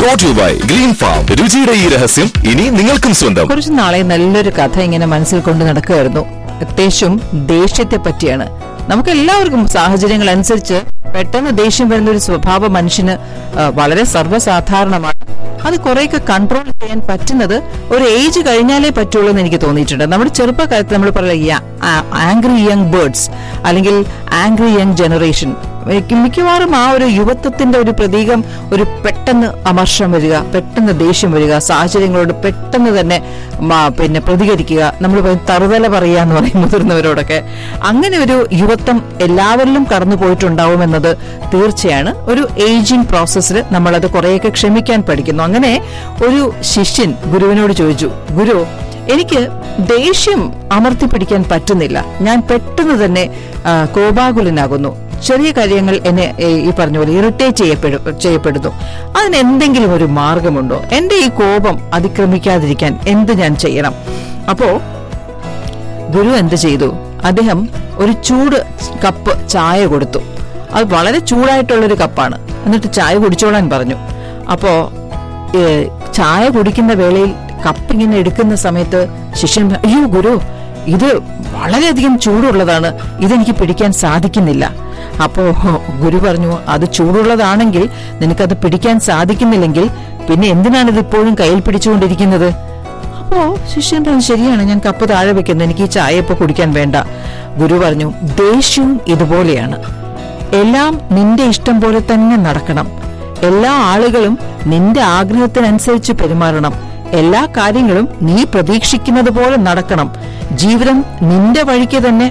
brought you by green farm രുചിയുടെ ഈ രഹസ്യം ഇനി നിങ്ങൾക്കും സ്വന്തം കുറച്ച് നാളെ നല്ലൊരു കഥ ഇങ്ങനെ മനസ്സിൽ കൊണ്ട് നടക്കുകയായിരുന്നു പ്രത്യേകിച്ചും ദേഷ്യത്തെ പറ്റിയാണ് നമുക്ക് എല്ലാവർക്കും സാഹചര്യങ്ങൾ അനുസരിച്ച് പെട്ടെന്ന് ദേഷ്യം വരുന്ന ഒരു സ്വഭാവം മനുഷ്യന് ആ, വളരെ സർവ്വസാധാരണമാണ് അത് കുറെയൊക്കെ കൺട്രോൾ ചെയ്യാൻ പറ്റുന്നത് ഒരു ഏജ് കഴിഞ്ഞാലേ പറ്റുള്ളൂ എന്ന് എനിക്ക് തോന്നിയിട്ടുണ്ട് നമ്മുടെ ചെറുപ്പകാലത്ത് നമ്മൾ പറയുക ആംഗ്രി യങ് ബേർഡ്സ് അല്ലെങ്കിൽ ആംഗ്രി യങ് ജനറേഷൻ മിക്ക- മിക്കവാറും ആ ഒരു യുവത്വത്തിന്റെ ഒരു പ്രതീകം ഒരു പെട്ടെന്ന് അമർഷം വരിക പെട്ടെന്ന് ദേഷ്യം വരിക സാഹചര്യങ്ങളോട് പെട്ടെന്ന് തന്നെ മ- പിന്നെ പ്രതികരിക്കുക നമ്മൾ പറയും തറുതല പറയുക എന്ന് പറയും മുതിർന്നവരോടൊക്കെ അങ്ങനെ ഒരു യുവത്വം എല്ലാവരിലും കടന്നു പോയിട്ടുണ്ടാവുമെന്നത് തീർച്ചയാണ് ഒരു ഏജിങ് പ്രോസസ്സിൽ നമ്മളത് കുറേയൊക്കെ ക്ഷമിക്കാൻ പഠിക്കുന്നു അങ്ങനെ ഒരു ശിഷ്യൻ ഗുരുവിനോട് ചോദിച്ചു ഗുരു എനിക്ക് ദേഷ്യം അമർത്തി പിടിക്കാൻ പറ്റുന്നില്ല ഞാൻ പെട്ടെന്ന് തന്നെ ആ, കോപാകുലനാകുന്നു ചെറിയ കാര്യങ്ങൾ എന്നെ ഏ, ഈ പറഞ്ഞ പോലെ ഇറിറ്റേറ്റ് ചെയ്യപ്പെടും ചെയ്യപ്പെടുന്നു അതിന് എന്തെങ്കിലും ഒരു മാർഗമുണ്ടോ എന്റെ ഈ കോപം അതിക്രമിക്കാതിരിക്കാൻ എന്ത് ഞാൻ ചെയ്യണം അപ്പോ ഗുരു എന്ത് ചെയ്തു അദ്ദേഹം ഒരു ചൂട് കപ്പ് ചായ കൊടുത്തു അത് വളരെ ചൂടായിട്ടുള്ളൊരു കപ്പാണ് എന്നിട്ട് ചായ കുടിച്ചോളാൻ പറഞ്ഞു അപ്പോ ഏ, ചായ കുടിക്കുന്ന വേളയിൽ കപ്പ് ഇങ്ങനെ എടുക്കുന്ന സമയത്ത് ശിഷ്യൻ പറഞ്ഞു, അയ്യോ ഗുരു ഇത് വളരെയധികം ചൂടുള്ളതാണ് ഇതെനിക്ക് പിടിക്കാൻ സാധിക്കുന്നില്ല അപ്പോ ഗുരു പറഞ്ഞു അത് ചൂടുള്ളതാണെങ്കിൽ നിനക്കത് പിടിക്കാൻ സാധിക്കുന്നില്ലെങ്കിൽ പിന്നെ എന്തിനാണ് ഇത് ഇപ്പോഴും കയ്യിൽ പിടിച്ചുകൊണ്ടിരിക്കുന്നത് അപ്പോ ശിഷ്യൻ പറഞ്ഞു ശരിയാണ് ഞാൻ കപ്പ് താഴെ വെക്കുന്നു എനിക്ക് ഈ ചായ ഇപ്പൊ കുടിക്കാൻ വേണ്ട ഗുരു പറഞ്ഞു ദേഷ്യവും ഇതുപോലെയാണ് എല്ലാം നിന്റെ ഇഷ്ടം പോലെ തന്നെ നടക്കണം എല്ലാ ആളുകളും നിന്റെ ആഗ്രഹത്തിനനുസരിച്ച് പെരുമാറണം എല്ലാ കാര്യങ്ങളും നീ പ്രതീക്ഷിക്കുന്നത് പോലെ നടക്കണം ജീവിതം നിന്റെ വഴിക്ക് തന്നെ